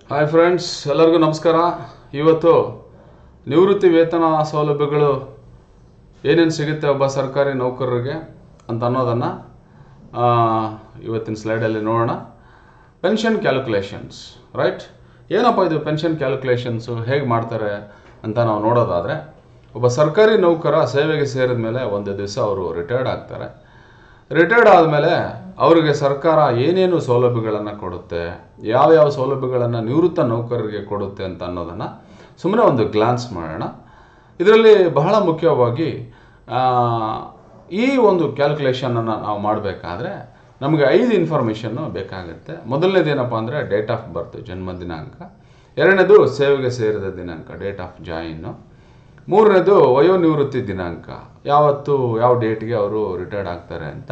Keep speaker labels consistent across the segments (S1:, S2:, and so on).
S1: hi friends ಎಲ್ಲರಿಗೂ ನಮಸ್ಕಾರ ಇವತ್ತು ನಿವೃತ್ತಿ ವೇತನ ಸೌಲಭ್ಯಗಳು ಏನೇನು ಸಿಗುತ್ತೆ ಒಬ್ಬ ಸರ್ಕಾರಿ ನೌಕರರಿಗೆ ಅಂತ ಅನ್ನೋದನ್ನು ಇವತ್ತಿನ ಸ್ಲೈಡಲ್ಲಿ ನೋಡೋಣ ಪೆನ್ಷನ್ ಕ್ಯಾಲ್ಕುಲೇಷನ್ಸ್ ರೈಟ್ ಏನಪ್ಪ ಇದು ಪೆನ್ಷನ್ ಕ್ಯಾಲ್ಕುಲೇಷನ್ಸು ಹೇಗೆ ಮಾಡ್ತಾರೆ ಅಂತ ನಾವು ನೋಡೋದಾದರೆ ಒಬ್ಬ ಸರ್ಕಾರಿ ನೌಕರ ಸೇವೆಗೆ ಸೇರಿದ ಮೇಲೆ ಒಂದು ದಿವಸ ಅವರು ರಿಟೈರ್ಡ್ ಆಗ್ತಾರೆ ರಿಟೈರ್ಡ್ ಆದಮೇಲೆ ಅವರಿಗೆ ಸರ್ಕಾರ ಏನೇನು ಸೌಲಭ್ಯಗಳನ್ನು ಕೊಡುತ್ತೆ ಯಾವ್ಯಾವ ಸೌಲಭ್ಯಗಳನ್ನು ನಿವೃತ್ತ ನೌಕರರಿಗೆ ಕೊಡುತ್ತೆ ಅಂತ ಅನ್ನೋದನ್ನು ಸುಮ್ಮನೆ ಒಂದು ಗ್ಲಾನ್ಸ್ ಮಾಡೋಣ ಇದರಲ್ಲಿ ಬಹಳ ಮುಖ್ಯವಾಗಿ ಆ, ಈ ಒಂದು ಕ್ಯಾಲ್ಕುಲೇಷನನ್ನು ನಾವು ಮಾಡಬೇಕಾದ್ರೆ ನಮಗೆ ಐದು ಇನ್ಫಾರ್ಮೇಷನ್ನು ಬೇಕಾಗುತ್ತೆ ಮೊದಲನೇದೇನಪ್ಪ ಅಂದರೆ ಡೇಟ್ ಆಫ್ ಬರ್ತ್ ಜನ್ಮ ದಿನಾಂಕ ಎರಡನೇದು ಸೇವೆಗೆ ಸೇರಿದ ದಿನಾಂಕ ಡೇಟ್ ಆಫ್ ಜಾಯಿನ್ನು ಮೂರನೇದು ವಯೋನಿವೃತ್ತಿ ದಿನಾಂಕ ಯಾವತ್ತು ಯಾವ ಡೇಟ್ಗೆ ಅವರು ರಿಟೈರ್ಡ್ ಆಗ್ತಾರೆ ಅಂತ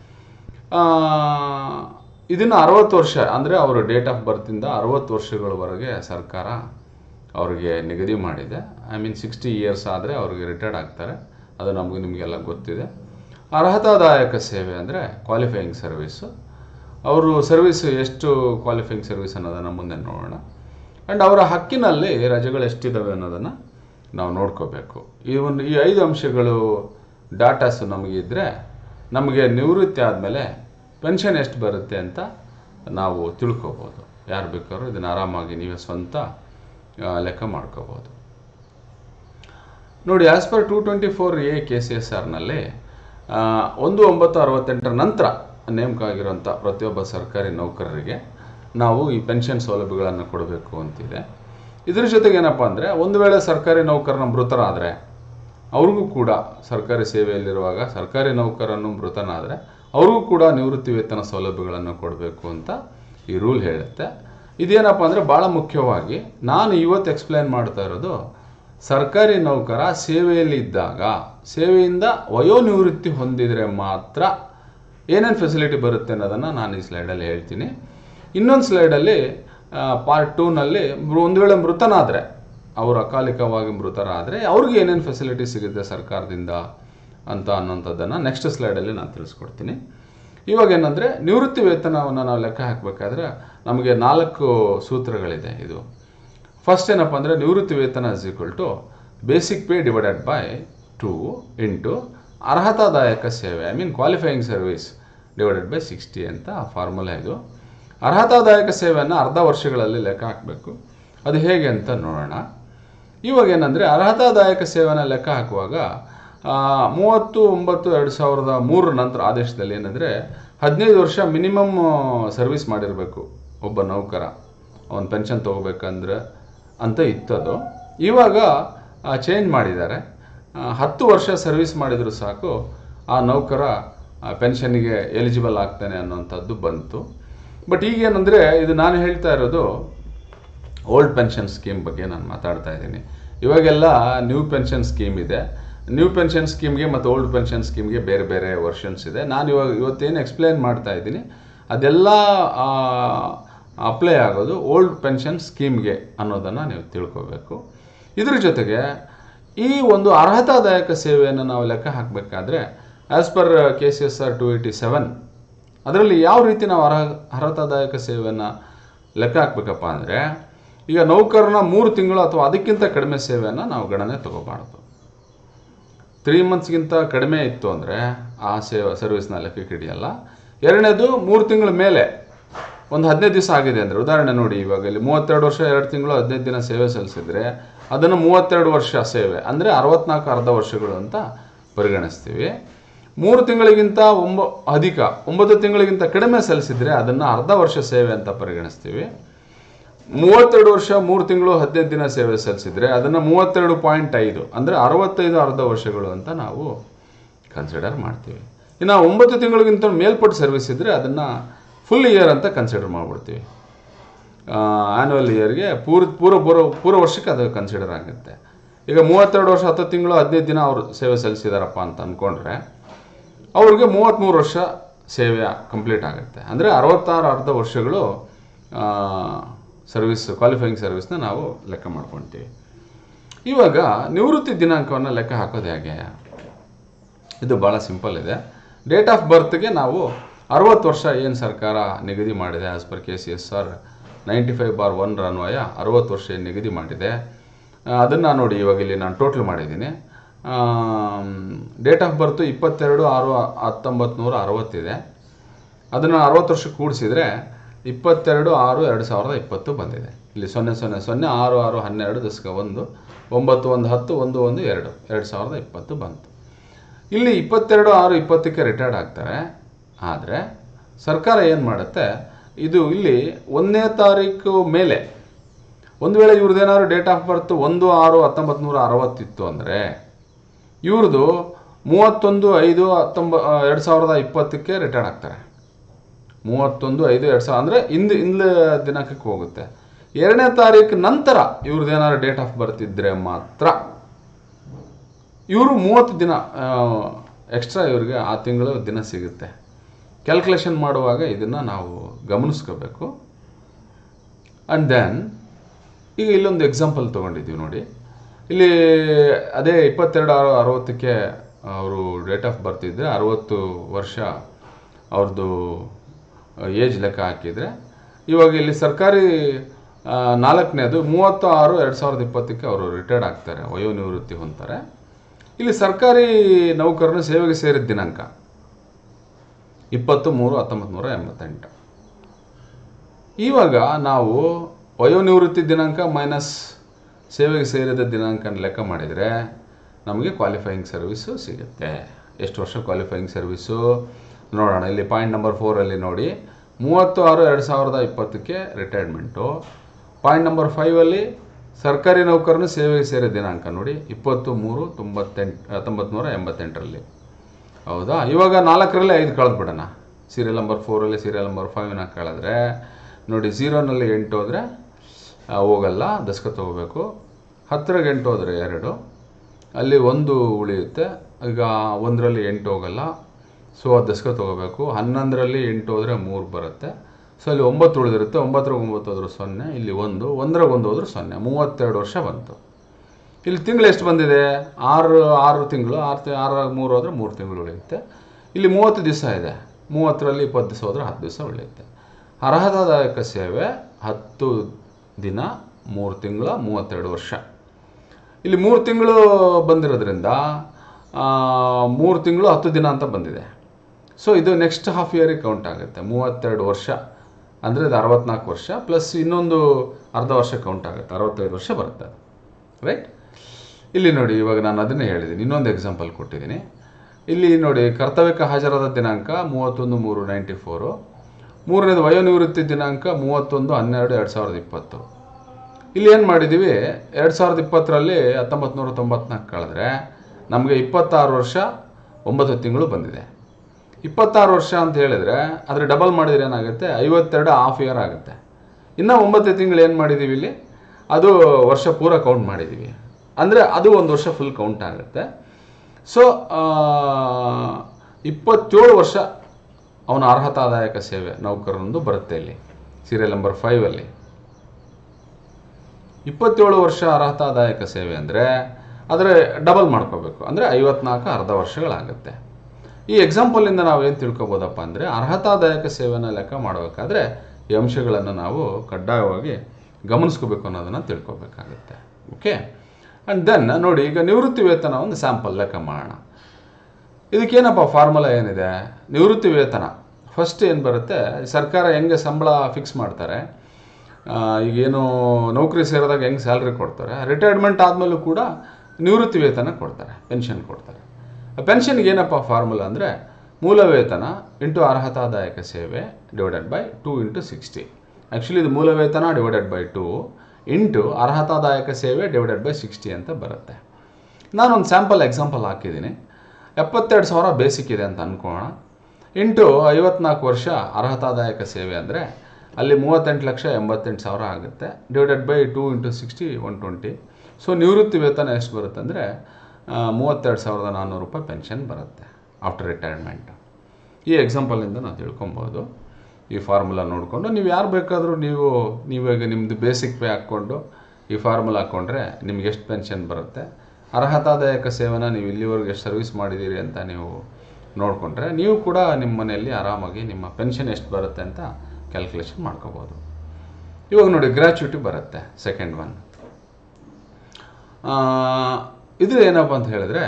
S1: ಇದನ್ನು ಅರವತ್ತು ವರ್ಷ ಅಂದರೆ ಅವರು ಡೇಟ್ ಆಫ್ ಬರ್ತಿಂದ ಅರವತ್ತು ವರ್ಷಗಳವರೆಗೆ ಸರ್ಕಾರ ಅವ್ರಿಗೆ ನಿಗದಿ ಮಾಡಿದೆ ಐ ಮೀನ್ ಸಿಕ್ಸ್ಟಿ ಇಯರ್ಸ್ ಆದರೆ ಅವ್ರಿಗೆ ರಿಟೈರ್ಡ್ ಆಗ್ತಾರೆ ಅದು ನಮಗೂ ನಿಮಗೆಲ್ಲ ಗೊತ್ತಿದೆ ಅರ್ಹತಾದಾಯಕ ಸೇವೆ ಅಂದರೆ ಕ್ವಾಲಿಫೈಯಿಂಗ್ ಸರ್ವಿಸ್ಸು ಅವರು ಸರ್ವಿಸ್ ಎಷ್ಟು ಕ್ವಾಲಿಫೈಯಿಂಗ್ ಸರ್ವಿಸ್ ಅನ್ನೋದನ್ನು ಮುಂದೆ ನೋಡೋಣ ಆ್ಯಂಡ್ ಅವರ ಹಕ್ಕಿನಲ್ಲಿ ರಜೆಗಳು ಎಷ್ಟಿದ್ದಾವೆ ಅನ್ನೋದನ್ನು ನಾವು ನೋಡ್ಕೋಬೇಕು ಈ ಒಂದು ಈ ಐದು ಅಂಶಗಳು ಡಾಟಾಸು ನಮಗಿದ್ರೆ ನಮಗೆ ನಿವೃತ್ತಿ ಆದಮೇಲೆ ಪೆನ್ಷನ್ ಎಷ್ಟು ಬರುತ್ತೆ ಅಂತ ನಾವು ತಿಳ್ಕೊಬೋದು ಯಾರು ಬೇಕಾದ್ರೂ ಇದನ್ನು ಆರಾಮಾಗಿ ನೀವೇ ಸ್ವಂತ ಆ, ಲೆಕ್ಕ ಮಾಡ್ಕೋಬೋದು ನೋಡಿ as per two twenty four A K C S ಆರ್ನಲ್ಲಿ ಒಂದು ಒಂಬತ್ತು ಅರವತ್ತೆಂಟರ ನಂತರ ನೇಮಕ ಆಗಿರುವಂಥ ಪ್ರತಿಯೊಬ್ಬ ಸರ್ಕಾರಿ ನೌಕರರಿಗೆ ನಾವು ಈ ಪೆನ್ಷನ್ ಸೌಲಭ್ಯಗಳನ್ನು ಕೊಡಬೇಕು ಅಂತಿದೆ ಇದ್ರ ಜೊತೆಗೆ ಏನಪ್ಪ ಅಂದರೆ ಒಂದು ವೇಳೆ ಸರ್ಕಾರಿ ನೌಕರನ ಮೃತರಾದರೆ ಅವ್ರಿಗೂ ಕೂಡ ಸರ್ಕಾರಿ ಸೇವೆಯಲ್ಲಿರುವಾಗ ಸರ್ಕಾರಿ ನೌಕರನ್ನು ಮೃತನಾದರೆ ಅವ್ರಿಗೂ ಕೂಡ ನಿವೃತ್ತಿ ವೇತನ ಸೌಲಭ್ಯಗಳನ್ನು ಕೊಡಬೇಕು ಅಂತ ಈ ರೂಲ್ ಹೇಳುತ್ತೆ ಇದೇನಪ್ಪ ಅಂದರೆ ಭಾಳ ಮುಖ್ಯವಾಗಿ ನಾನು ಇವತ್ತು ಎಕ್ಸ್ಪ್ಲೈನ್ ಮಾಡ್ತಾ ಇರೋದು ಸರ್ಕಾರಿ ನೌಕರ ಸೇವೆಯಲ್ಲಿ ಇದ್ದಾಗ ಸೇವೆಯಿಂದ ವಯೋನಿವೃತ್ತಿ ಹೊಂದಿದರೆ ಮಾತ್ರ ಏನೇನು ಫೆಸಿಲಿಟಿ ಬರುತ್ತೆ ಅನ್ನೋದನ್ನು ನಾನು ಈ ಸ್ಲೈಡಲ್ಲಿ ಹೇಳ್ತೀನಿ ಇನ್ನೊಂದು ಸ್ಲೈಡಲ್ಲಿ ಪಾರ್ಟ್ ಟೂನಲ್ಲಿ ಒಂದು ವೇಳೆ ಮೃತನಾದರೆ ಅವರು ಅಕಾಲಿಕವಾಗಿ ಮೃತರಾದರೆ ಅವ್ರಿಗೆ ಏನೇನು ಫೆಸಿಲಿಟಿ ಸಿಗುತ್ತೆ ಸರ್ಕಾರದಿಂದ ಅಂತ ಅನ್ನೋಂಥದ್ದನ್ನು ನೆಕ್ಸ್ಟ್ ಸ್ಲೈಡಲ್ಲಿ ನಾನು ತಿಳಿಸ್ಕೊಡ್ತೀನಿ ಇವಾಗ ಏನಂದರೆ ನಿವೃತ್ತಿ ವೇತನವನ್ನು ನಾವು ಲೆಕ್ಕ ಹಾಕಬೇಕಾದ್ರೆ ನಮಗೆ ನಾಲ್ಕು ಸೂತ್ರಗಳಿದೆ ಇದು ಫಸ್ಟ್ ಏನಪ್ಪ ಅಂದರೆ ನಿವೃತ್ತಿ ವೇತನ is equal to basic pay divided by two into ಅರ್ಹತಾದಾಯಕ ಸೇವೆ I mean qualifying service divided by sixty ಅಂತ ಫಾರ್ಮುಲಾ ಇದು ಅರ್ಹತಾದಾಯಕ ಸೇವೆಯನ್ನು ಅರ್ಧ ವರ್ಷಗಳಲ್ಲಿ ಲೆಕ್ಕ ಹಾಕಬೇಕು ಅದು ಹೇಗೆ ಅಂತ ನೋಡೋಣ ಇವಾಗ ಏನಂದರೆ ಅರ್ಹತಾದಾಯಕ ಸೇವೆನ ಲೆಕ್ಕ ಹಾಕುವಾಗ ಆ, ಮೂವತ್ತು ಒಂಬತ್ತು ಎರಡು ಸಾವಿರದ ಮೂರರ ನಂತರ ಆದೇಶದಲ್ಲಿ ಏನಂದರೆ ಹದಿನೈದು ವರ್ಷ ಮಿನಿಮಮ್ ಸರ್ವಿಸ್ ಮಾಡಿರಬೇಕು ಒಬ್ಬ ನೌಕರ ಅವನು ಪೆನ್ಷನ್ ತೊಗೋಬೇಕಂದ್ರೆ ಅಂತ ಇತ್ತದು ಇವಾಗ ಚೇಂಜ್ ಮಾಡಿದ್ದಾರೆ ಆ, ಹತ್ತು ವರ್ಷ ಸರ್ವಿಸ್ ಮಾಡಿದರೂ ಸಾಕು ಆ ನೌಕರ ಪೆನ್ಷನ್ನಿಗೆ ಎಲಿಜಿಬಲ್ ಆಗ್ತಾನೆ ಅನ್ನೋಂಥದ್ದು ಬಂತು ಬಟ್ ಈಗೇನಂದರೆ ಇದು ನಾನು ಹೇಳ್ತಾ ಇರೋದು ಓಲ್ಡ್ ಪೆನ್ಷನ್ ಸ್ಕೀಮ್ ಬಗ್ಗೆ ನಾನು ಮಾತಾಡ್ತಾ ಇದ್ದೀನಿ ಇವಾಗೆಲ್ಲ ನ್ಯೂ ಪೆನ್ಷನ್ ಸ್ಕೀಮ್ ಇದೆ ನ್ಯೂ ಪೆನ್ಷನ್ ಸ್ಕೀಮ್ಗೆ ಮತ್ತು ಓಲ್ಡ್ ಪೆನ್ಷನ್ ಸ್ಕೀಮ್ಗೆ ಬೇರೆ ಬೇರೆ ವರ್ಷನ್ಸ್ ಇದೆ ನಾನು ಇವಾಗ ಇವತ್ತೇನು ಎಕ್ಸ್ಪ್ಲೇನ್ ಮಾಡ್ತಾ ಇದ್ದೀನಿ ಅದೆಲ್ಲ ಅಪ್ಲೈ ಆಗೋದು ಓಲ್ಡ್ ಪೆನ್ಷನ್ ಸ್ಕೀಮ್ಗೆ ಅನ್ನೋದನ್ನು ನೀವು ತಿಳ್ಕೋಬೇಕು ಇದ್ರ ಜೊತೆಗೆ ಈ ಒಂದು ಅರ್ಹತಾದಾಯಕ ಸೇವೆಯನ್ನು ನಾವು ಲೆಕ್ಕ ಹಾಕಬೇಕಾದ್ರೆ as per K C S R two eighty seven ಅದರಲ್ಲಿ ಯಾವ ರೀತಿ ನಾವು ಅರ್ಹ ಅರ್ಹತಾದಾಯಕ ಸೇವೆಯನ್ನು ಲೆಕ್ಕ ಹಾಕಬೇಕಪ್ಪ ಅಂದರೆ ಈಗ ನೌಕರನ ಮೂರು ತಿಂಗಳು ಅಥವಾ ಅದಕ್ಕಿಂತ ಕಡಿಮೆ ಸೇವೆಯನ್ನು ನಾವು ಗಣನೆ ತಗೋಬಾರ್ದು ತ್ರೀ ಮಂತ್ಸ್ಗಿಂತ ಕಡಿಮೆ ಇತ್ತು ಅಂದರೆ ಆ ಸೇವೆ ಸರ್ವಿಸ್ನ ಲೆಕ್ಕಕ್ಕೆ ಹಿಡಿಯಲ್ಲ ಎರಡನೇದು ಮೂರು ತಿಂಗಳ ಮೇಲೆ ಒಂದು ಹದಿನೈದು ದಿವಸ ಆಗಿದೆ ಅಂದರೆ ಉದಾಹರಣೆ ನೋಡಿ ಇವಾಗ ಇಲ್ಲಿ ಮೂವತ್ತೆರಡು ವರ್ಷ ಎರಡು ತಿಂಗಳು ಹದಿನೈದು ದಿನ ಸೇವೆ ಸಲ್ಲಿಸಿದ್ರೆ ಅದನ್ನು ಮೂವತ್ತೆರಡು ವರ್ಷ ಸೇವೆ ಅಂದರೆ ಅರವತ್ನಾಲ್ಕು ಅರ್ಧ ವರ್ಷಗಳು ಅಂತ ಪರಿಗಣಿಸ್ತೀವಿ ಮೂರು ತಿಂಗಳಿಗಿಂತ ಒಂಬ ಅಧಿಕ ಒಂಬತ್ತು ತಿಂಗಳಿಗಿಂತ ಕಡಿಮೆ ಸಲ್ಲಿಸಿದ್ರೆ ಅದನ್ನು ಅರ್ಧ ವರ್ಷ ಸೇವೆ ಅಂತ ಪರಿಗಣಿಸ್ತೀವಿ ಮೂವತ್ತೆರಡು ವರ್ಷ ಮೂರು ತಿಂಗಳು ಹದಿನೈದು ದಿನ ಸೇವೆ ಸಲ್ಲಿಸಿದ್ರೆ ಅದನ್ನು ಮೂವತ್ತೆರಡು ಪಾಯಿಂಟ್ ಐದು ಅಂದರೆ ಅರವತ್ತೈದು ಅರ್ಧ ವರ್ಷಗಳು ಅಂತ ನಾವು ಕನ್ಸಿಡರ್ ಮಾಡ್ತೀವಿ ಇನ್ನು ಒಂಬತ್ತು ತಿಂಗಳಿಗಿಂತ ಮೇಲ್ಪಟ್ಟ ಸರ್ವಿಸ್ ಇದ್ದರೆ ಅದನ್ನು ಫುಲ್ ಇಯರ್ ಅಂತ ಕನ್ಸಿಡರ್ ಮಾಡಿಬಿಡ್ತೀವಿ ಆ್ಯನ್ಯುವಲ್ ಇಯರ್ಗೆ ಪೂರ ಪೂರ ಪೂರ ಪೂರ ವರ್ಷಕ್ಕೆ ಅದು ಕನ್ಸಿಡರ್ ಆಗುತ್ತೆ ಈಗ ಮೂವತ್ತೆರಡು ವರ್ಷ ಹತ್ತು ತಿಂಗಳು ಹದಿನೈದು ದಿನ ಅವರು ಸೇವೆ ಸಲ್ಲಿಸಿದಾರಪ್ಪ ಅಂತ ಅಂದ್ಕೊಂಡ್ರೆ ಅವ್ರಿಗೆ ಮೂವತ್ತ್ಮೂರು ವರ್ಷ ಸೇವೆ ಕಂಪ್ಲೀಟ್ ಆಗುತ್ತೆ ಅಂದರೆ ಅರವತ್ತಾರು ಅರ್ಧ ವರ್ಷಗಳು ಸರ್ವಿಸ್ ಕ್ವಾಲಿಫೈಯಿಂಗ್ ಸರ್ವಿಸ್ನ ನಾವು ಲೆಕ್ಕ ಮಾಡ್ಕೊಳ್ತೀವಿ ಇವಾಗ ನಿವೃತ್ತಿ ದಿನಾಂಕವನ್ನು ಲೆಕ್ಕ ಹಾಕೋದು ಹೇಗೆ ಇದು ಭಾಳ ಸಿಂಪಲ್ ಇದೆ ಡೇಟ್ ಆಫ್ ಬರ್ತ್ಗೆ ನಾವು ಅರವತ್ತು ವರ್ಷ ಏನು ಸರ್ಕಾರ ನಿಗದಿ ಮಾಡಿದೆ as per K C S R ninety five bar one ಅನ್ವಯ ಅರವತ್ತು ವರ್ಷ ಏನು ನಿಗದಿ ಮಾಡಿದೆ ಅದನ್ನು ನೋಡಿ ಇವಾಗ ಇಲ್ಲಿ ನಾನು ಟೋಟಲ್ ಮಾಡಿದ್ದೀನಿ ಡೇಟ್ ಆಫ್ ಬರ್ತು ಇಪ್ಪತ್ತೆರಡು ಆರು ಹತ್ತೊಂಬತ್ತು ನೂರ ಅರವತ್ತಿದೆ ಅದನ್ನು ಅರವತ್ತು ವರ್ಷ ಕೂಡಿಸಿದರೆ ಇಪ್ಪತ್ತೆರಡು ಆರು ಎರಡು ಸಾವಿರದ ಇಪ್ಪತ್ತು ಬಂದಿದೆ ಇಲ್ಲಿ ಸೊನ್ನೆ ಸೊನ್ನೆ ಸೊನ್ನೆ ಆರು ಆರು ಹನ್ನೆರಡು ದಶಕ ಒಂದು ಒಂಬತ್ತು ಒಂದು ಹತ್ತು ಒಂದು ಒಂದು ಎರಡು ಎರಡು ಸಾವಿರದ ಇಪ್ಪತ್ತು ಬಂತು ಇಲ್ಲಿ ಇಪ್ಪತ್ತೆರಡು ಆರು ಇಪ್ಪತ್ತಕ್ಕೆ ರಿಟೈರ್ಡ್ ಆಗ್ತಾರೆ ಆದರೆ ಸರ್ಕಾರ ಏನು ಮಾಡುತ್ತೆ ಇದು ಇಲ್ಲಿ ಒಂದನೇ ತಾರೀಕು ಮೇಲೆ ಒಂದು ವೇಳೆ ಇವ್ರದ್ದೇನಾದ್ರು ಡೇಟ್ ಆಫ್ ಬರ್ತ್ ಒಂದು ಆರು ಹತ್ತೊಂಬತ್ತು ನೂರ ಅರವತ್ತಿತ್ತು ಅಂದರೆ ಇವ್ರದ್ದು ಮೂವತ್ತೊಂದು ಐದು ಹತ್ತೊಂಬ ಎರಡು ಸಾವಿರದ ಇಪ್ಪತ್ತಕ್ಕೆ ರಿಟೈರ್ಡ್ ಆಗ್ತಾರೆ ಮೂವತ್ತೊಂದು ಐದು ಎರಡು ಸಾವಿರ ಅಂದರೆ ಇಂದು ಇಂದ ದಿನಾಂಕಕ್ಕೆ ಹೋಗುತ್ತೆ ಎರಡನೇ ತಾರೀಕು ನಂತರ ಇವ್ರದ್ದು ಏನಾದ್ರು ಡೇಟ್ ಆಫ್ ಬರ್ತ್ ಇದ್ದರೆ ಮಾತ್ರ ಇವರು ಮೂವತ್ತು ದಿನ ಎಕ್ಸ್ಟ್ರಾ ಇವ್ರಿಗೆ ಆ ತಿಂಗಳು ದಿನ ಸಿಗುತ್ತೆ ಕ್ಯಾಲ್ಕುಲೇಷನ್ ಮಾಡುವಾಗ ಇದನ್ನು ನಾವು ಗಮನಿಸ್ಕೋಬೇಕು ಆ್ಯಂಡ್ ದೆನ್ ಈಗ ಇಲ್ಲೊಂದು ಎಕ್ಸಾಂಪಲ್ ತೊಗೊಂಡಿದ್ದೀವಿ ನೋಡಿ ಇಲ್ಲಿ ಅದೇ ಇಪ್ಪತ್ತೆರಡು ಆರು ಅರವತ್ತಕ್ಕೆ ಅವರು ಡೇಟ್ ಆಫ್ ಬರ್ತ್ ಇದ್ದರೆ ಅರವತ್ತು ವರ್ಷ ಅವ್ರದ್ದು ಏಜ್ ಲೆಕ್ಕ ಹಾಕಿದರೆ ಇವಾಗ ಇಲ್ಲಿ ಸರ್ಕಾರಿ ಆ, ನಾಲ್ಕನೇದು ಮೂವತ್ತು ಆರು ಎರಡು ಸಾವಿರದ ಇಪ್ಪತ್ತಕ್ಕೆ ಅವರು ರಿಟೈರ್ಡ್ ಆಗ್ತಾರೆ ವಯೋನಿವೃತ್ತಿ ಹೊಂದ್ತಾರೆ ಇಲ್ಲಿ ಸರ್ಕಾರಿ ನೌಕರನು ಸೇವೆಗೆ ಸೇರಿದ ದಿನಾಂಕ ಇಪ್ಪತ್ತು ಮೂರು ಹತ್ತೊಂಬತ್ತು ನೂರ ಎಂಬತ್ತೆಂಟು ಇವಾಗ ನಾವು ವಯೋನಿವೃತ್ತಿ ದಿನಾಂಕ ಮೈನಸ್ ಸೇವೆಗೆ ಸೇರಿದ ದಿನಾಂಕ ಲೆಕ್ಕ ಮಾಡಿದರೆ ನಮಗೆ ಕ್ವಾಲಿಫೈಯಿಂಗ್ ಸರ್ವಿಸು ಸಿಗುತ್ತೆ ಎಷ್ಟು ವರ್ಷ ಕ್ವಾಲಿಫೈಯಿಂಗ್ ಸರ್ವಿಸು ನೋಡೋಣ ಇಲ್ಲಿ ಪಾಯಿಂಟ್ ನಂಬರ್ ಫೋರಲ್ಲಿ ನೋಡಿ ಮೂವತ್ತು ಆರು ಎರಡು ಸಾವಿರದ ಇಪ್ಪತ್ತಕ್ಕೆ ರಿಟೈರ್ಮೆಂಟು ಪಾಯಿಂಟ್ ನಂಬರ್ ಫೈವಲ್ಲಿ ಸರ್ಕಾರಿ ನೌಕರನು ಸೇವೆಗೆ ಸೇರಿದ ದಿನಾಂಕ ನೋಡಿ ಇಪ್ಪತ್ತು ಮೂರು ತೊಂಬತ್ತೆಂಟು ಹತ್ತೊಂಬತ್ತು ನೂರ ಎಂಬತ್ತೆಂಟರಲ್ಲಿ ಹೌದಾ ಇವಾಗ ನಾಲ್ಕರಲ್ಲಿ ಐದು ಕಳೆದ್ಬಿಡೋಣ ಸೀರಿಯಲ್ ನಂಬರ್ ಫೋರಲ್ಲಿ ಸೀರಿಯಲ್ ನಂಬರ್ ಫೈವ್ನ ಕಳೆದ್ರೆ ನೋಡಿ ಝೀರೋನಲ್ಲಿ ಎಂಟು ಹೋದರೆ ಹೋಗಲ್ಲ ದಸ್ಕ ತಗೋಬೇಕು ಹತ್ತರಾಗ ಎಂಟು ಹೋದರೆ ಎರಡು ಅಲ್ಲಿ ಒಂದು ಉಳಿಯುತ್ತೆ ಈಗ ಒಂದರಲ್ಲಿ ಎಂಟು ಹೋಗಲ್ಲ ಸೊ ಅದು ದಸ್ಕ ತೊಗೋಬೇಕು ಹನ್ನೊಂದರಲ್ಲಿ ಎಂಟು ಹೋದರೆ ಮೂರು ಬರುತ್ತೆ ಸೊ ಇಲ್ಲಿ ಒಂಬತ್ತು ಉಳಿದಿರುತ್ತೆ ಒಂಬತ್ತರಾಗ ಒಂಬತ್ತು ಹೋದ್ರೆ ಸೊನ್ನೆ ಇಲ್ಲಿ ಒಂದು ಒಂದರಾಗ ಒಂದು ಹೋದ್ರೆ ಸೊನ್ನೆ ಮೂವತ್ತೆರಡು ವರ್ಷ ಬಂತು ಇಲ್ಲಿ ತಿಂಗಳು ಎಷ್ಟು ಬಂದಿದೆ ಆರು ಆರು ತಿಂಗಳು ಆರು ತಿ ಆರಾಗ ಮೂರು ಹೋದರೆ ಮೂರು ತಿಂಗಳು ಉಳಿಯುತ್ತೆ ಇಲ್ಲಿ ಮೂವತ್ತು ದಿವಸ ಇದೆ ಮೂವತ್ತರಲ್ಲಿ ಇಪ್ಪತ್ತು ದಿವಸ ಹೋದರೆ ಹತ್ತು ದಿವಸ ಉಳಿಯುತ್ತೆ ಅರ್ಹತಾದಾಯಕ ಸೇವೆ ಹತ್ತು ದಿನ ಮೂರು ತಿಂಗಳ ಮೂವತ್ತೆರಡು ವರ್ಷ ಇಲ್ಲಿ ಮೂರು ತಿಂಗಳು ಬಂದಿರೋದ್ರಿಂದ ಮೂರು ತಿಂಗಳು ಹತ್ತು ದಿನ ಅಂತ ಬಂದಿದೆ ಸೊ ಇದು ನೆಕ್ಸ್ಟ್ ಹಾಫ್ ಇಯರಿಗೆ ಕೌಂಟ್ ಆಗುತ್ತೆ ಮೂವತ್ತೆರಡು ವರ್ಷ ಅಂದರೆ ಇದು ಅರವತ್ನಾಲ್ಕು ವರ್ಷ ಪ್ಲಸ್ ಇನ್ನೊಂದು ಅರ್ಧ ವರ್ಷ ಕೌಂಟ್ ಆಗುತ್ತೆ ಅರವತ್ತೈದು ವರ್ಷ ಬರುತ್ತೆ ಅದು ರೈಟ್ ಇಲ್ಲಿ ನೋಡಿ ಇವಾಗ ನಾನು ಅದನ್ನೇ ಹೇಳಿದ್ದೀನಿ ಇನ್ನೊಂದು ಎಕ್ಸಾಂಪಲ್ ಕೊಟ್ಟಿದ್ದೀನಿ ಇಲ್ಲಿ ನೋಡಿ ಕರ್ತವ್ಯಕ್ಕೆ ಹಾಜರಾದ ದಿನಾಂಕ ಮೂವತ್ತೊಂದು ಮೂರು ನೈಂಟಿ ಫೋರು ಮೂರನೇದು ವಯೋನಿವೃತ್ತಿ ದಿನಾಂಕ ಮೂವತ್ತೊಂದು ಹನ್ನೆರಡು ಎರಡು ಸಾವಿರದ ಇಪ್ಪತ್ತು ಇಲ್ಲಿ ಏನು ಮಾಡಿದ್ದೀವಿ ಎರಡು ಸಾವಿರದ ಇಪ್ಪತ್ತರಲ್ಲಿ ಹತ್ತೊಂಬತ್ತು ನೂರ ತೊಂಬತ್ನಾಲ್ಕು ಕಳೆದ್ರೆ ನಮಗೆ ಇಪ್ಪತ್ತಾರು ವರ್ಷ ಒಂಬತ್ತು ತಿಂಗಳು ಬಂದಿದೆ ಇಪ್ಪತ್ತಾರು ವರ್ಷ ಅಂತ ಹೇಳಿದರೆ ಅದರ ಡಬಲ್ ಮಾಡಿದ್ರೆ ಏನಾಗುತ್ತೆ ಐವತ್ತೆರಡು ಹಾಫ್ ಇಯರ್ ಆಗುತ್ತೆ ಇನ್ನು ಒಂಬತ್ತು ತಿಂಗಳು ಏನು ಮಾಡಿದ್ದೀವಿ ಇಲ್ಲಿ ಅದು ವರ್ಷ ಪೂರ ಕೌಂಟ್ ಮಾಡಿದ್ದೀವಿ ಅಂದರೆ ಅದು ಒಂದು ವರ್ಷ ಫುಲ್ ಕೌಂಟ್ ಆಗುತ್ತೆ ಸೊ ಇಪ್ಪತ್ತೇಳು ವರ್ಷ ಅವನ ಅರ್ಹತಾದಾಯಕ ಸೇವೆ ನೌಕರನೊಂದು ಬರುತ್ತೆ ಇಲ್ಲಿ ಸೀರಿಯಲ್ ನಂಬರ್ ಫೈವಲ್ಲಿ ಇಪ್ಪತ್ತೇಳು ವರ್ಷ ಅರ್ಹತಾದಾಯಕ ಸೇವೆ ಅಂದರೆ ಅದರ ಡಬಲ್ ಮಾಡ್ಕೋಬೇಕು ಅಂದರೆ ಐವತ್ನಾಲ್ಕು ಅರ್ಧ ವರ್ಷಗಳಾಗುತ್ತೆ ಈ ಎಕ್ಸಾಂಪಲಿಂದ ನಾವು ಏನು ತಿಳ್ಕೊಬೋದಪ್ಪ ಅಂದರೆ ಅರ್ಹತಾದಾಯಕ ಸೇವೆನ ಲೆಕ್ಕ ಮಾಡಬೇಕಾದ್ರೆ ಈ ಅಂಶಗಳನ್ನು ನಾವು ಕಡ್ಡಾಯವಾಗಿ ಗಮನಿಸ್ಕೋಬೇಕು ಅನ್ನೋದನ್ನು ತಿಳ್ಕೊಬೇಕಾಗುತ್ತೆ ಓಕೆ ಆ್ಯಂಡ್ ದೆನ್ ನೋಡಿ ಈಗ ನಿವೃತ್ತಿ ವೇತನ ಒಂದು ಸ್ಯಾಂಪಲ್ ಲೆಕ್ಕ ಮಾಡೋಣ ಇದಕ್ಕೇನಪ್ಪ ಫಾರ್ಮುಲಾ ಏನಿದೆ ನಿವೃತ್ತಿ ವೇತನ ಫಸ್ಟ್ ಏನು ಬರುತ್ತೆ ಸರ್ಕಾರ ಹೆಂಗೆ ಸಂಬಳ ಫಿಕ್ಸ್ ಮಾಡ್ತಾರೆ ಆ, ಈಗೇನು ನೌಕರಿ ಸೇರಿದಾಗ ಹೆಂಗೆ ಸ್ಯಾಲ್ರಿ ಕೊಡ್ತಾರೆ ರಿಟೈರ್ಮೆಂಟ್ ಆದಮೇಲೂ ಕೂಡ ನಿವೃತ್ತಿ ವೇತನ ಕೊಡ್ತಾರೆ ಪೆನ್ಷನ್ ಕೊಡ್ತಾರೆ ಪೆನ್ಷನ್ಗೆ ಏನಪ್ಪ ಫಾರ್ಮುಲಾ ಅಂದರೆ ಮೂಲ ವೇತನ ಇಂಟು ಅರ್ಹತಾದಾಯಕ ಸೇವೆ divided by two into sixty actually ಇದು ಮೂಲ ವೇತನ ಡಿವೈಡೆಡ್ ಬೈ ಟೂ ಇಂಟು ಅರ್ಹತಾದಾಯಕ ಸೇವೆ ಡಿವೈಡೆಡ್ ಬೈ ಸಿಕ್ಸ್ಟಿ ಅಂತ ಬರುತ್ತೆ ನಾನೊಂದು ಸ್ಯಾಂಪಲ್ ಎಕ್ಸಾಂಪಲ್ ಹಾಕಿದ್ದೀನಿ ಎಪ್ಪತ್ತೆರಡು ಸಾವಿರ ಬೇಸಿಕ್ ಇದೆ ಅಂತ ಅನ್ಕೋಣ ಇಂಟು ಐವತ್ನಾಲ್ಕು ವರ್ಷ ಅರ್ಹತಾದಾಯಕ ಸೇವೆ ಅಂದರೆ ಅಲ್ಲಿ ಮೂವತ್ತೆಂಟು ಲಕ್ಷ ಎಂಬತ್ತೆಂಟು ಸಾವಿರ ಆಗುತ್ತೆ divided by two into sixty one twenty so ನಿವೃತ್ತಿ ವೇತನ ಎಷ್ಟು ಬರುತ್ತೆ ಅಂದರೆ ಮೂವತ್ತೆರಡು ಸಾವಿರದ ನಾನ್ನೂರು ರೂಪಾಯಿ ಪೆನ್ಷನ್ ಬರುತ್ತೆ ಆಫ್ಟರ್ ರಿಟೈರ್ಮೆಂಟ್ ಈ ಎಕ್ಸಾಂಪಲಿಂದ ನಾವು ತಿಳ್ಕೊಬೋದು ಈ ಫಾರ್ಮುಲಾ ನೋಡಿಕೊಂಡು ನೀವು ಯಾರು ಬೇಕಾದರೂ ನೀವು ನೀವಾಗ ನಿಮ್ಮದು ಬೇಸಿಕ್ ಪೇ ಹಾಕ್ಕೊಂಡು ಈ ಫಾರ್ಮುಲಾ ಹಾಕ್ಕೊಂಡ್ರೆ ನಿಮ್ಗೆ ಎಷ್ಟು ಪೆನ್ಷನ್ ಬರುತ್ತೆ ಅರ್ಹತಾದಾಯಕ ಸೇವೆನ ನೀವು ಇಲ್ಲಿವರೆಗೆ ಎಷ್ಟು ಸರ್ವಿಸ್ ಮಾಡಿದ್ದೀರಿ ಅಂತ ನೀವು ನೋಡಿಕೊಂಡ್ರೆ ನೀವು ಕೂಡ ನಿಮ್ಮ ಮನೆಯಲ್ಲಿ ಆರಾಮಾಗಿ ನಿಮ್ಮ ಪೆನ್ಷನ್ ಎಷ್ಟು ಬರುತ್ತೆ ಅಂತ ಕ್ಯಾಲ್ಕುಲೇಷನ್ ಮಾಡ್ಕೋಬೋದು ಇವಾಗ ನೋಡಿ ಗ್ರ್ಯಾಚ್ಯುಟಿ ಬರುತ್ತೆ ಸೆಕೆಂಡ್ ಒನ್ ಇದು ಏನಪ್ಪ ಅಂತ ಹೇಳಿದ್ರೆ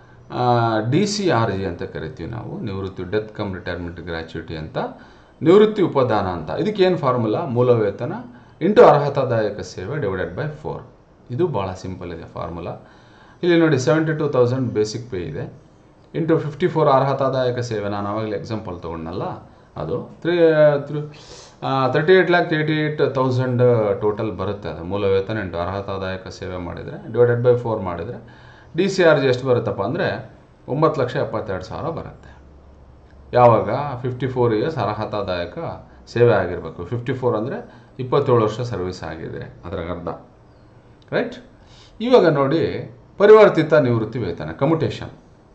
S1: ಡಿ ಸಿ ಆರ್ ಜಿ ಅಂತ ಕರಿತೀವಿ ನಾವು ನಿವೃತ್ತಿ ಡೆತ್ ಕಮ್ ರಿಟೈರ್ಮೆಂಟ್ ಗ್ರ್ಯಾಚ್ಯುಟಿ ಅಂತ ನಿವೃತ್ತಿ ಉಪದಾನ ಅಂತ ಇದಕ್ಕೆ ಏನು ಫಾರ್ಮುಲಾ ಮೂಲ ವೇತನ ಇಂಟು ಅರ್ಹತಾದಾಯಕ ಸೇವೆ ಡಿವೈಡೆಡ್ ಬೈ ಫೋರ್ ಇದು ಭಾಳ ಸಿಂಪಲ್ ಇದೆ ಫಾರ್ಮುಲಾ ಇಲ್ಲಿ ನೋಡಿ seventy two thousand basic pay ಇದೆ ಇಂಟು ಫಿಫ್ಟಿ ಫೋರ್ ಅರ್ಹತಾದಾಯಕ ಸೇವೆ ನಾನು ಆವಾಗಲೇ ಎಕ್ಸಾಂಪಲ್ ತೊಗೊಂಡಲ್ಲ ಅದು three three thirty eight lakh eighty eight thousand total ಬರುತ್ತೆ ಅದು ಮೂಲ ವೇತನ ಇಂಟು ಅರ್ಹತಾದಾಯಕ ಸೇವೆ ಮಾಡಿದರೆ ಡಿವೈಡೆಡ್ ಬೈ ಫೋರ್ ಮಾಡಿದರೆ ಡಿ ಸಿ ಆರ್ ಜಿ ಎಷ್ಟು ಬರುತ್ತಪ್ಪ ಅಂದರೆ ಒಂಬತ್ತು ಲಕ್ಷ ಎಪ್ಪತ್ತೆರಡು ಸಾವಿರ ಬರುತ್ತೆ ಯಾವಾಗ ಫಿಫ್ಟಿ ಫೋರ್ ಇಯರ್ಸ್ ಅರ್ಹತಾದಾಯಕ ಸೇವೆ ಆಗಿರಬೇಕು ಫಿಫ್ಟಿ ಫೋರ್ ಅಂದರೆ ಇಪ್ಪತ್ತೇಳು ವರ್ಷ ಸರ್ವಿಸ್ ಆಗಿದೆ ಅದ್ರಾಗ ಅರ್ಧ ರೈಟ್ ಇವಾಗ ನೋಡಿ ಪರಿವರ್ತಿತ ನಿವೃತ್ತಿ ವೇತನ ಕಮ್ಯುಟೇಷನ್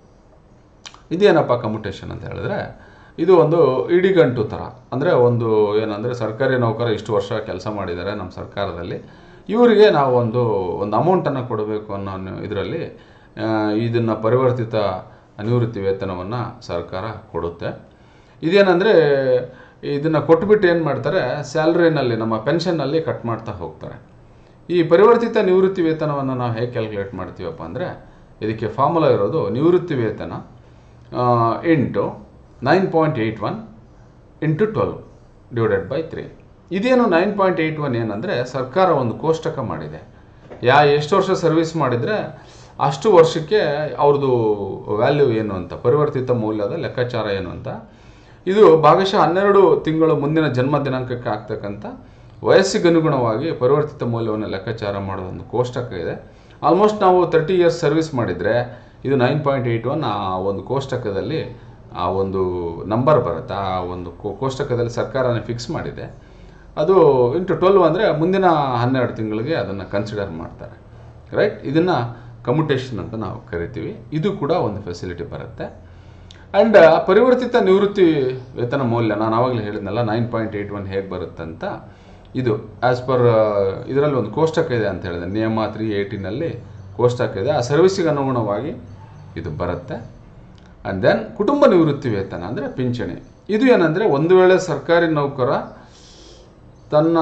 S1: ಇದೇನಪ್ಪ ಕಮ್ಯುಟೇಷನ್ ಅಂತ ಹೇಳಿದ್ರೆ ಇದು ಒಂದು ಇಡಿಗಂಟು ಥರ ಅಂದರೆ ಒಂದು ಏನಂದರೆ ಸರ್ಕಾರಿ ನೌಕರ ಇಷ್ಟು ವರ್ಷ ಕೆಲಸ ಮಾಡಿದ್ದಾರೆ ನಮ್ಮ ಸರ್ಕಾರದಲ್ಲಿ ಇವರಿಗೆ ನಾವು ಒಂದು ಒಂದು ಅಮೌಂಟನ್ನು ಕೊಡಬೇಕು ಅನ್ನೋ ಇದರಲ್ಲಿ ಇದನ್ನು ಪರಿವರ್ತಿತ ನಿವೃತ್ತಿ ವೇತನವನ್ನು ಸರ್ಕಾರ ಕೊಡುತ್ತೆ ಇದೇನೆಂದರೆ ಇದನ್ನು ಕೊಟ್ಬಿಟ್ಟು ಏನು ಮಾಡ್ತಾರೆ ಸ್ಯಾಲ್ರಿನಲ್ಲಿ ನಮ್ಮ ಪೆನ್ಷನ್ನಲ್ಲಿ ಕಟ್ ಮಾಡ್ತಾ ಹೋಗ್ತಾರೆ ಈ ಪರಿವರ್ತಿತ ನಿವೃತ್ತಿ ವೇತನವನ್ನು ನಾವು ಹೇಗೆ ಕ್ಯಾಲ್ಕುಲೇಟ್ ಮಾಡ್ತೀವಪ್ಪ ಅಂದರೆ ಇದಕ್ಕೆ ಫಾರ್ಮುಲಾ ಇರೋದು ನಿವೃತ್ತಿ ವೇತನ into nine point eight one into twelve divided by three ಇದೇನು ನೈನ್ ಪಾಯಿಂಟ್ ಏಯ್ಟ್ ಒನ್ ಏನಂದರೆ ಸರ್ಕಾರ ಒಂದು ಕೋಷ್ಟಕ ಮಾಡಿದೆ ಯಾ ಎಷ್ಟು ವರ್ಷ ಸರ್ವಿಸ್ ಮಾಡಿದರೆ ಅಷ್ಟು ವರ್ಷಕ್ಕೆ ಅವ್ರದ್ದು ವ್ಯಾಲ್ಯೂ ಏನು ಅಂತ ಪರಿವರ್ತಿತ ಮೌಲ್ಯದ ಲೆಕ್ಕಾಚಾರ ಏನು ಅಂತ ಇದು ಭಾಗಶಃ ಹನ್ನೆರಡು ತಿಂಗಳು ಮುಂದಿನ ಜನ್ಮ ದಿನಾಂಕಕ್ಕೆ ಆಗ್ತಕ್ಕಂಥ ವಯಸ್ಸಿಗೆ ಅನುಗುಣವಾಗಿ ಪರಿವರ್ತಿತ ಮೌಲ್ಯವನ್ನು ಲೆಕ್ಕಾಚಾರ ಮಾಡೋ ಒಂದು ಕೋಷ್ಟಕ ಇದೆ ಆಲ್ಮೋಸ್ಟ್ ನಾವು ತರ್ಟಿ ಇಯರ್ಸ್ ಸರ್ವಿಸ್ ಮಾಡಿದರೆ ಇದು ನೈನ್ ಪಾಯಿಂಟ್ ಏಯ್ಟ್ ಒನ್ ಆ ಒಂದು ಕೋಷ್ಟಕದಲ್ಲಿ ಆ ಒಂದು ನಂಬರ್ ಬರುತ್ತೆ ಆ ಒಂದು ಕೋ- ಕೋಷ್ಟಕದಲ್ಲಿ ಸರ್ಕಾರನೇ ಫಿಕ್ಸ್ ಮಾಡಿದೆ ಅದು ಇಂಟು ಟ್ವೆಲ್ವ್ ಅಂದರೆ ಮುಂದಿನ ಹನ್ನೆರಡು ತಿಂಗಳಿಗೆ ಅದನ್ನು ಕನ್ಸಿಡರ್ ಮಾಡ್ತಾರೆ ರೈಟ್ ಇದನ್ನು ಕಮ್ಯುಟೇಷನ್ ಅಂತ ನಾವು ಕರಿತೀವಿ ಇದು ಕೂಡ ಒಂದು ಫೆಸಿಲಿಟಿ ಬರುತ್ತೆ ಆ್ಯಂಡ್ ಪರಿವರ್ತಿತ ನಿವೃತ್ತಿ ವೇತನ ಮೌಲ್ಯ ನಾನು ಆವಾಗಲೇ ಹೇಳಿದ್ನಲ್ಲ ನೈನ್ ಪಾಯಿಂಟ್ ಏಯ್ಟ್ ಒನ್ ಹೇಗೆ ಬರುತ್ತೆ ಅಂತ ಇದು ಆ್ಯಸ್ ಪರ್ ಇದರಲ್ಲಿ ಒಂದು ಕೋಷ್ಟಕ ಇದೆ ಅಂತ ಹೇಳಿದೆ ನಿಯಮ ತ್ರೀ ಏಯ್ಟಿನಲ್ಲಿ ಕೋಷ್ಟಕ ಇದೆ ಆ ಸರ್ವಿಸಿಗೆ ಅನುಗುಣವಾಗಿ ಇದು ಬರುತ್ತೆ ಆ್ಯಂಡ್ ದೆನ್ ಕುಟುಂಬ ನಿವೃತ್ತಿ ವೇತನ ಅಂದರೆ ಪಿಂಚಣಿ ಇದು ಏನಂದರೆ ಒಂದು ವೇಳೆ ಸರ್ಕಾರಿ ನೌಕರ ತನ್ನ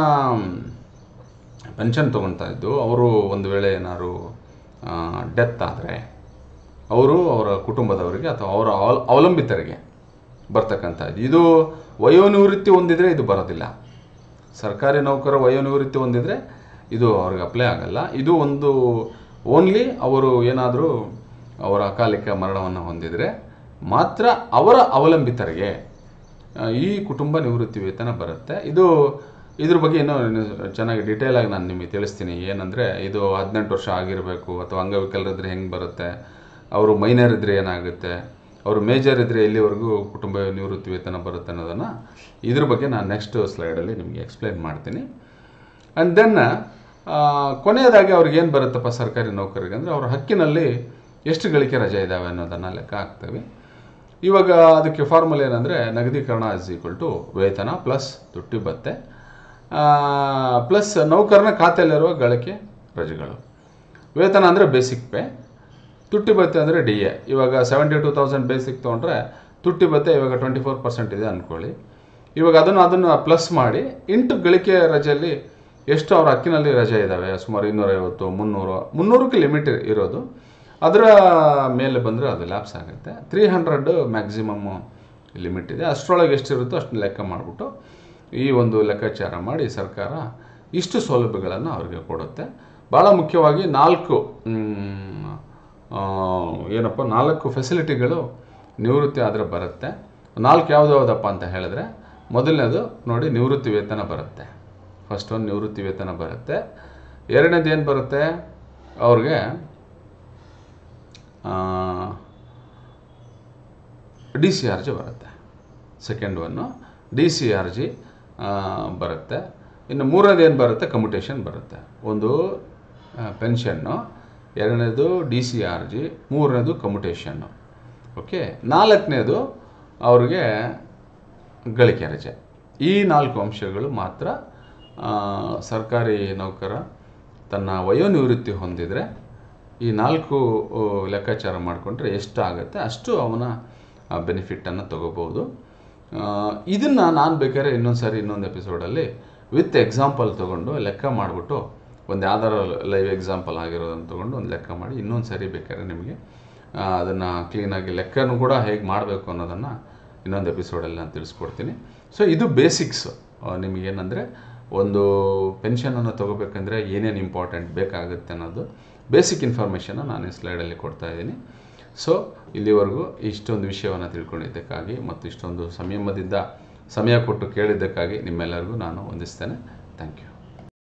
S1: ಪೆನ್ಷನ್ ತೊಗೊಳ್ತಾ ಇದ್ದು ಅವರು ಒಂದು ವೇಳೆ ಏನಾದ್ರು ಡೆತ್ ಆದರೆ ಅವರು ಅವರ ಕುಟುಂಬದವರಿಗೆ ಅಥವಾ ಅವರ ಅವಲ- ಅವಲಂಬಿತರಿಗೆ ಬರ್ತಕ್ಕಂಥದ್ದು ಇದು ವಯೋನಿವೃತ್ತಿ ಹೊಂದಿದರೆ ಇದು ಬರೋದಿಲ್ಲ ಸರ್ಕಾರಿ ನೌಕರ ವಯೋನಿವೃತ್ತಿ ಹೊಂದಿದರೆ ಇದು ಅವ್ರಿಗೆ ಅಪ್ಲೈ ಆಗಲ್ಲ ಇದು ಒಂದು ಓನ್ಲಿ ಅವರು ಏನಾದರೂ ಅವರ ಅಕಾಲಿಕ ಮರಣವನ್ನು ಹೊಂದಿದರೆ ಮಾತ್ರ ಅವರ ಅವಲಂಬಿತರಿಗೆ ಆ, ಈ ಕುಟುಂಬ ನಿವೃತ್ತಿ ವೇತನ ಬರುತ್ತೆ ಇದು ಇದ್ರ ಬಗ್ಗೆ ಇನ್ನೂ ಇನ್ನು ಚೆನ್ನಾಗಿ ಡೀಟೇಲ್ ಆಗಿ ನಾನು ನಿಮಗೆ ತಿಳಿಸ್ತೀನಿ ಏನಂದರೆ ಇದು ಹದಿನೆಂಟು ವರ್ಷ ಆಗಿರಬೇಕು ಅಥವಾ ಅಂಗವಿಕಲರಿದ್ರೆ ಹೆಂಗೆ ಬರುತ್ತೆ ಅವರು ಮೈನರ್ ಇದ್ದರೆ ಏನಾಗುತ್ತೆ ಅವರು ಮೇಜರ್ ಇದ್ದರೆ ಎಲ್ಲಿವರೆಗೂ ಕುಟುಂಬ ನಿವೃತ್ತಿ ವೇತನ ಬರುತ್ತೆ ಅನ್ನೋದನ್ನು ಇದ್ರ ಬಗ್ಗೆ ನಾನು ನೆಕ್ಸ್ಟ್ ಸ್ಲೈಡಲ್ಲಿ ನಿಮಗೆ ಎಕ್ಸ್ಪ್ಲೈನ್ ಮಾಡ್ತೀನಿ ಆ್ಯಂಡ್ ದೆನ್ ಕೊನೆಯದಾಗಿ ಅವ್ರಿಗೆ ಏನು ಬರುತ್ತಪ್ಪ ಸರ್ಕಾರಿ ನೌಕರಿಗೆ ಅಂದರೆ ಅವ್ರ ಹಕ್ಕಿನಲ್ಲಿ ಎಷ್ಟು ಗಳಿಕೆ ರಜೆ ಇದ್ದಾವೆ ಅನ್ನೋದನ್ನು ಲೆಕ್ಕ ಹಾಕ್ತೇವೆ ಇವಾಗ ಅದಕ್ಕೆ ಫಾರ್ಮುಲ ಏನಂದರೆ ನಗದೀಕರಣ ಇಸ್ ಈಕ್ವಲ್ ಟು ವೇತನ ಪ್ಲಸ್ ತುಟ್ಟಿ ಭತ್ತೆ ಪ್ಲಸ್ ನೌಕರನ ಖಾತೆಯಲ್ಲಿರುವ ಗಳಿಕೆ ರಜೆಗಳು ವೇತನ ಅಂದರೆ ಬೇಸಿಕ್ ಪೇ ತುಟ್ಟಿ ಭತ್ತೆ ಅಂದರೆ ಡಿ ಎ ಇವಾಗ ಸೆವೆಂಟಿ ಟೂ ತೌಸಂಡ್ ಬೇಸಿಕ್ ತೊಗೊಂಡ್ರೆ ತುಟ್ಟಿ ಭತ್ತೆ ಇವಾಗ ಟ್ವೆಂಟಿ ಫೋರ್ ಪರ್ಸೆಂಟ್ ಇದೆ ಅಂದ್ಕೊಳ್ಳಿ ಇವಾಗ ಅದನ್ನು ಅದನ್ನು ಪ್ಲಸ್ ಮಾಡಿ ಇಂಟು ಗಳಿಕೆ ರಜೆಯಲ್ಲಿ ಎಷ್ಟು ಅವ್ರ ಹಕ್ಕಿನಲ್ಲಿ ರಜೆ ಇದ್ದಾವೆ ಸುಮಾರು ಇನ್ನೂರೈವತ್ತು ಮುನ್ನೂರು ಮುನ್ನೂರಕ್ಕೆ ಲಿಮಿಟ್ ಇರೋದು ಅದರ ಮೇಲೆ ಬಂದರೆ ಅದು ಲ್ಯಾಪ್ಸ್ ಆಗುತ್ತೆ ತ್ರೀ ಹಂಡ್ರೆಡ್ ಮ್ಯಾಕ್ಸಿಮಮ್ ಲಿಮಿಟ್ ಇದೆ ಅಷ್ಟರೊಳಗೆ ಎಷ್ಟಿರುತ್ತೋ ಅಷ್ಟು ಲೆಕ್ಕ ಮಾಡಿಬಿಟ್ಟು ಈ ಒಂದು ಲೆಕ್ಕಾಚಾರ ಮಾಡಿ ಸರ್ಕಾರ ಇಷ್ಟು ಸೌಲಭ್ಯಗಳನ್ನು ಅವ್ರಿಗೆ ಕೊಡುತ್ತೆ ಭಾಳ ಮುಖ್ಯವಾಗಿ ನಾಲ್ಕು ಮ್, ಆ, ಏನಪ್ಪ ನಾಲ್ಕು ಫೆಸಿಲಿಟಿಗಳು ನಿವೃತ್ತಿ ಆದರೆ ಬರುತ್ತೆ ನಾಲ್ಕು ಯಾವ್ದು ಯಾವುದಪ್ಪ ಅಂತ ಹೇಳಿದ್ರೆ ಮೊದಲನೇದು ನೋಡಿ ನಿವೃತ್ತಿ ವೇತನ ಬರುತ್ತೆ ಫಸ್ಟ್ ಒಂದು ನಿವೃತ್ತಿ ವೇತನ ಬರುತ್ತೆ ಎರಡನೇದು ಏನು ಬರುತ್ತೆ ಅವ್ರಿಗೆ ಡಿ ಸಿ ಆರ್ ಜಿ ಬರುತ್ತೆ second one D C R G ಬರುತ್ತೆ ಇನ್ನು ಮೂರನೇದು ಏನು ಬರುತ್ತೆ ಕಮ್ಯುಟೇಷನ್ ಬರುತ್ತೆ ಒಂದು ಪೆನ್ಷನ್ನು ಎರಡನೇದು ಡಿ ಸಿ ಆರ್ ಜಿ ಮೂರನೇದು ಕಮ್ಯುಟೇಷನ್ನು ಓಕೆ ನಾಲ್ಕನೇದು ಅವ್ರಿಗೆ ಗಳಿಕೆ ರಜೆ ಈ ನಾಲ್ಕು ಅಂಶಗಳು ಮಾತ್ರ ಆ, ಸರ್ಕಾರಿ ನೌಕರ ತನ್ನ ವಯೋನಿವೃತ್ತಿ ಹೊಂದಿದರೆ ಈ ನಾಲ್ಕು ಆ, ಲೆಕ್ಕಾಚಾರ ಮಾಡಿಕೊಂಡ್ರೆ ಎಷ್ಟು ಆಗುತ್ತೆ ಅಷ್ಟು ಅವನ ಬೆನಿಫಿಟ್ಟನ್ನು ತಗೋಬೋದು ಇದನ್ನು ನಾನು ಬೇಕಾದ್ರೆ ಇನ್ನೊಂದು ಸಾರಿ ಇನ್ನೊಂದು ಎಪಿಸೋಡಲ್ಲಿ ವಿತ್ ಎಕ್ಸಾಂಪಲ್ ತೊಗೊಂಡು ಲೆಕ್ಕ ಮಾಡಿಬಿಟ್ಟು ಒಂದು ಯಾವ್ದಾರು ಲೈವ್ ಎಕ್ಸಾಂಪಲ್ ಆಗಿರೋದನ್ನು ತೊಗೊಂಡು ಒಂದು ಲೆಕ್ಕ ಮಾಡಿ ಇನ್ನೊಂದು ಸರಿ ಬೇಕಾದ್ರೆ ನಿಮಗೆ ಅದನ್ನು ಕ್ಲೀನಾಗಿ ಲೆಕ್ಕನೂ ಕೂಡ ಹೇಗೆ ಮಾಡಬೇಕು ಅನ್ನೋದನ್ನು ಇನ್ನೊಂದು ಎಪಿಸೋಡಲ್ಲಿ ನಾನು ತಿಳಿಸ್ಕೊಡ್ತೀನಿ ಸೊ ಇದು ಬೇಸಿಕ್ಸು ನಿಮಗೇನೆಂದರೆ ಒಂದು ಪೆನ್ಷನನ್ನು ತೊಗೋಬೇಕಂದ್ರೆ ಏನೇನು ಇಂಪಾರ್ಟೆಂಟ್ ಬೇಕಾಗುತ್ತೆ ಅನ್ನೋದು ಬೇಸಿಕ್ ಇನ್ಫಾರ್ಮೇಷನ್ನ ನಾನು ಈ ಸ್ಲೈಡಲ್ಲಿ ಕೊಡ್ತಾ ಇದ್ದೀನಿ ಸೊ ಇಲ್ಲಿವರೆಗೂ ಇಷ್ಟೊಂದು ವಿಷಯವನ್ನು ತಿಳ್ಕೊಂಡಿದ್ದಕ್ಕಾಗಿ ಮತ್ತು ಇಷ್ಟೊಂದು ಸಂಯಮದಿಂದ ಸಮಯ ಕೊಟ್ಟು ಕೇಳಿದ್ದಕ್ಕಾಗಿ ನಿಮ್ಮೆಲ್ಲರಿಗೂ ನಾನು ವಂದಿಸ್ತೇನೆ ಥ್ಯಾಂಕ್ ಯು